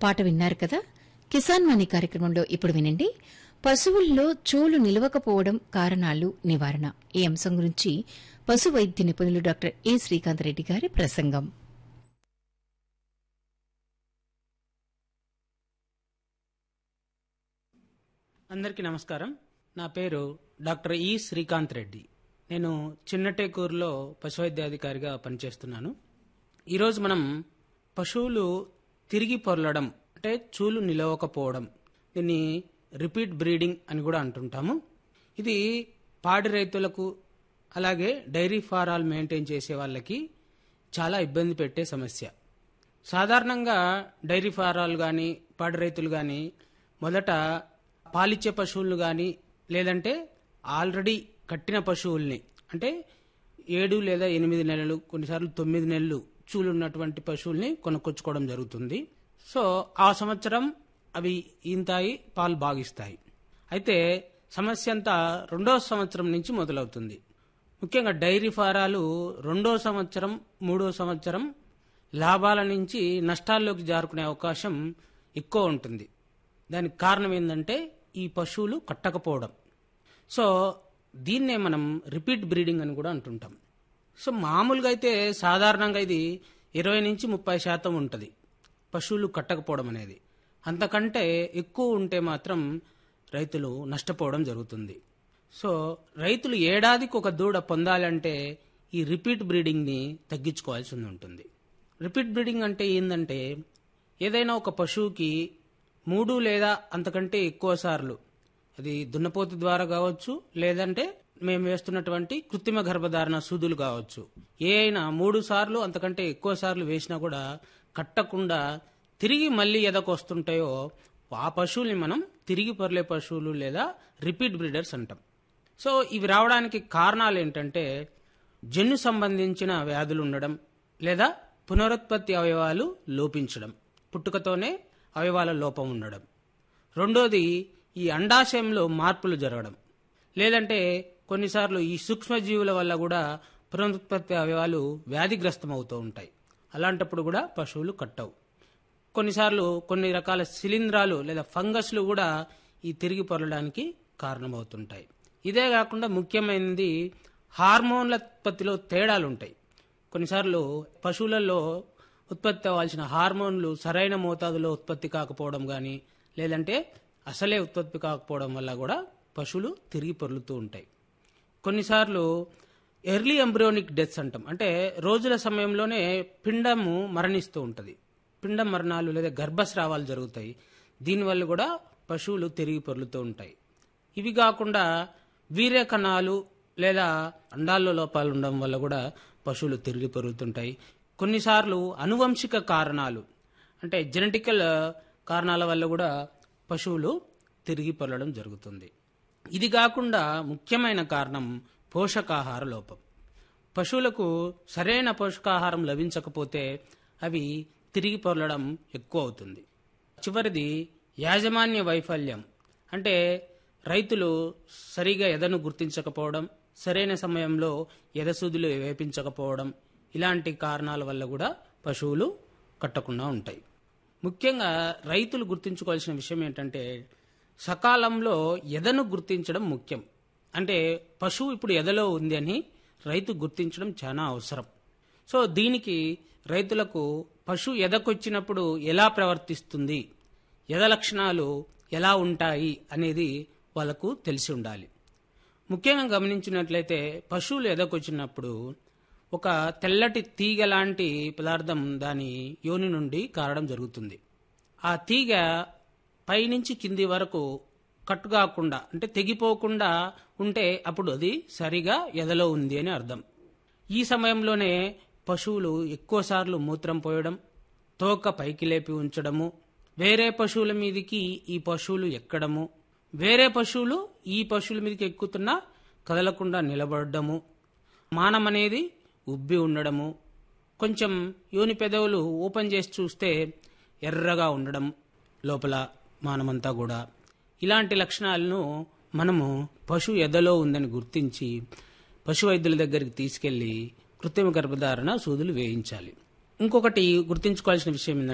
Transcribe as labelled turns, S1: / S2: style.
S1: పాట విన్నారు కదా కిసాన్ వాణి కార్యక్రమంలో ఇప్పుడు వినండి పశువుల్లో చూలు నిలవకపోవడం కారణాలు నివారణ ఈ అంశం గురించి పశు వైద్య నిపుణులు డాక్టర్ ఏ శ్రీకాంత్ రెడ్డి గారి ప్రసంగం
S2: అందరికీ నమస్కారం నా పేరు డాక్టర్ ఈ శ్రీకాంత్ రెడ్డి నేను చిన్నటేకూరులో పశువైద్యాధికారిగా పనిచేస్తున్నాను ఈరోజు మనం పశువులు తిరిగి పొరలడం అంటే చూలు నిలవకపోవడం దీన్ని రిపీట్ బ్రీడింగ్ అని కూడా అంటుంటాము ఇది పాడి రైతులకు అలాగే డైరీ ఫారాలు మెయింటైన్ చేసే వాళ్ళకి చాలా ఇబ్బంది పెట్టే సమస్య సాధారణంగా డైరీ ఫారాలు కానీ పాడి రైతులు కానీ మొదట పాలిచ్చే పశువులను కానీ లేదంటే ఆల్రెడీ కట్టిన పశువుల్ని అంటే ఏడు లేదా ఎనిమిది నెలలు కొన్నిసార్లు తొమ్మిది నెలలు చూలు ఉన్నటువంటి పశువుల్ని కొనుక్కొచ్చుకోవడం జరుగుతుంది సో ఆ సంవత్సరం అవి ఈంతాయి పాలు బాగిస్తాయి అయితే సమస్య అంతా రెండో సంవత్సరం నుంచి మొదలవుతుంది ముఖ్యంగా డైరీ ఫారాలు రెండో సంవత్సరం మూడో సంవత్సరం లాభాల నుంచి నష్టాల్లోకి జారుకునే అవకాశం ఎక్కువ ఉంటుంది దానికి కారణం ఏంటంటే ఈ పశువులు కట్టకపోవడం సో దీన్నే మనం రిపీట్ బ్రీడింగ్ అని కూడా అంటుంటాం సో మామూలుగా అయితే సాధారణంగా ఇది ఇరవై నుంచి ముప్పై శాతం ఉంటుంది పశువులు కట్టకపోవడం అనేది అంతకంటే ఎక్కువ ఉంటే మాత్రం రైతులు నష్టపోవడం జరుగుతుంది సో రైతులు ఏడాదికి ఒక దూడ పొందాలంటే ఈ రిపీట్ బ్రీడింగ్ని తగ్గించుకోవాల్సి ఉంటుంది రిపీట్ బ్రీడింగ్ అంటే ఏంటంటే ఏదైనా ఒక పశువుకి మూడు లేదా అంతకంటే ఎక్కువ సార్లు అది దున్నపోతు ద్వారా కావచ్చు లేదంటే మేము వేస్తున్నటువంటి కృత్రిమ గర్భధారణ సూదులు కావచ్చు ఏ అయినా మూడు సార్లు అంతకంటే ఎక్కువ సార్లు వేసినా కూడా కట్టకుండా తిరిగి మళ్ళీ ఎదకొస్తుంటాయో ఆ పశువుల్ని మనం తిరిగి పొరలే పశువులు లేదా రిపీట్ బ్రీడర్స్ అంటాం సో ఇవి రావడానికి కారణాలు ఏంటంటే జన్యు సంబంధించిన వ్యాధులు ఉండడం లేదా పునరుత్పత్తి అవయవాలు లోపించడం పుట్టుకతోనే అవయవాల లోపం ఉండడం రెండోది ఈ అండాశయంలో మార్పులు జరగడం లేదంటే కొన్నిసార్లు ఈ సూక్ష్మజీవుల వల్ల కూడా పునరుత్పత్తి అవయవాలు వ్యాధిగ్రస్తమవుతూ ఉంటాయి అలాంటప్పుడు కూడా పశువులు కట్టవు కొన్నిసార్లు కొన్ని రకాల శిలీంధ్రాలు లేదా ఫంగస్లు కూడా ఈ తిరిగి పొరలడానికి కారణమవుతుంటాయి ఇదే కాకుండా ముఖ్యమైనది హార్మోన్ల ఉత్పత్తిలో తేడాలు ఉంటాయి కొన్నిసార్లు పశువులలో ఉత్పత్తి అవ్వాల్సిన హార్మోన్లు సరైన మోతాదులో ఉత్పత్తి కాకపోవడం కానీ లేదంటే అసలే ఉత్పత్తి కాకపోవడం వల్ల కూడా పశువులు తిరిగి పొర్లుతూ ఉంటాయి కొన్నిసార్లు ఎర్లీ ఎంబ్రియోనిక్ డెత్స్ అంటాం అంటే రోజుల సమయంలోనే పిండము మరణిస్తూ ఉంటుంది పిండం మరణాలు లేదా గర్భస్రావాలు జరుగుతాయి దీనివల్ల కూడా పశువులు తిరిగి పొర్లుతూ ఉంటాయి ఇవి కాకుండా వీర్య కణాలు లేదా అండాల్లో లోపాలు ఉండడం వల్ల కూడా పశువులు తిరిగి పెరుగుతుంటాయి కొన్నిసార్లు అనువంశిక కారణాలు అంటే జెనెటికల్ కారణాల వల్ల కూడా పశువులు తిరిగి పొరలడం జరుగుతుంది ఇది కాకుండా ముఖ్యమైన కారణం పోషకాహార లోపం పశువులకు సరైన పోషకాహారం లభించకపోతే అవి తిరిగి పొరలడం ఎక్కువ అవుతుంది చివరిది యాజమాన్య వైఫల్యం అంటే రైతులు సరిగా ఎదను గుర్తించకపోవడం సరైన సమయంలో ఎదసూదులు వేపించకపోవడం ఇలాంటి కారణాల వల్ల కూడా పశువులు కట్టకుండా ఉంటాయి ముఖ్యంగా రైతులు గుర్తుంచుకోవాల్సిన విషయం ఏంటంటే సకాలంలో ఎదను గుర్తించడం ముఖ్యం అంటే పశువు ఇప్పుడు ఎదలో ఉంది అని రైతు గుర్తించడం చాలా అవసరం సో దీనికి రైతులకు పశువు ఎదకొచ్చినప్పుడు ఎలా ప్రవర్తిస్తుంది ఎద లక్షణాలు ఎలా ఉంటాయి అనేది వాళ్ళకు తెలిసి ఉండాలి ముఖ్యంగా గమనించినట్లయితే పశువులు ఎదకొచ్చినప్పుడు ఒక తెల్లటి తీగ లాంటి పదార్థం దాని యోని నుండి కారడం జరుగుతుంది ఆ తీగ పైనుంచి కింది వరకు కట్టు కాకుండా అంటే తెగిపోకుండా ఉంటే అప్పుడు అది సరిగా ఎదలో ఉంది అని అర్థం ఈ సమయంలోనే పశువులు ఎక్కువసార్లు మూత్రం పోయడం తోక పైకి లేపి ఉంచడము వేరే పశువుల మీదికి ఈ పశువులు ఎక్కడము వేరే పశువులు ఈ పశువుల మీదకి ఎక్కుతున్నా కదలకుండా నిలబడము మానం అనేది ఉబ్బి ఉండడము కొంచెం యోని పెదవులు ఓపెన్ చేసి చూస్తే ఎర్రగా ఉండడం లోపల మానమంతా కూడా ఇలాంటి లక్షణాలను మనము పశువు ఎదలో ఉందని గుర్తించి పశు వైద్యుల దగ్గరికి తీసుకెళ్లి కృత్రిమ గర్భధారణ సూదులు వేయించాలి ఇంకొకటి గుర్తుంచుకోవాల్సిన విషయం ఏంటంటే